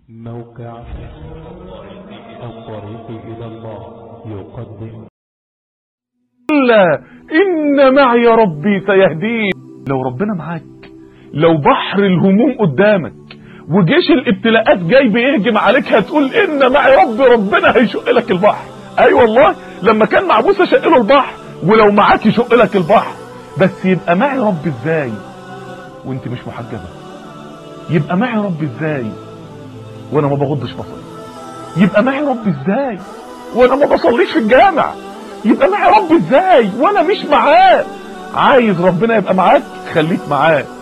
موقع الطريق إلى الله يقدم إلا إن معي ربي سيهدين لو ربنا معاك لو بحر الهموم قدامك وجيش الابتلاءات جاي بيهجم عليك هتقول إن معي ربي ربنا هيشق لك البحر أي أيوة والله لما كان مع موسى شق له البحر ولو معاك يشق لك البحر بس يبقى معي ربي ازاي وانت مش محجبة يبقى معي ربي ازاي وانا ما بغضش بصري يبقى معي ربي ازاي وانا ما بصليش في الجامع يبقى معي ربي ازاي وانا مش معاه عايز ربنا يبقى معاك خليك معاه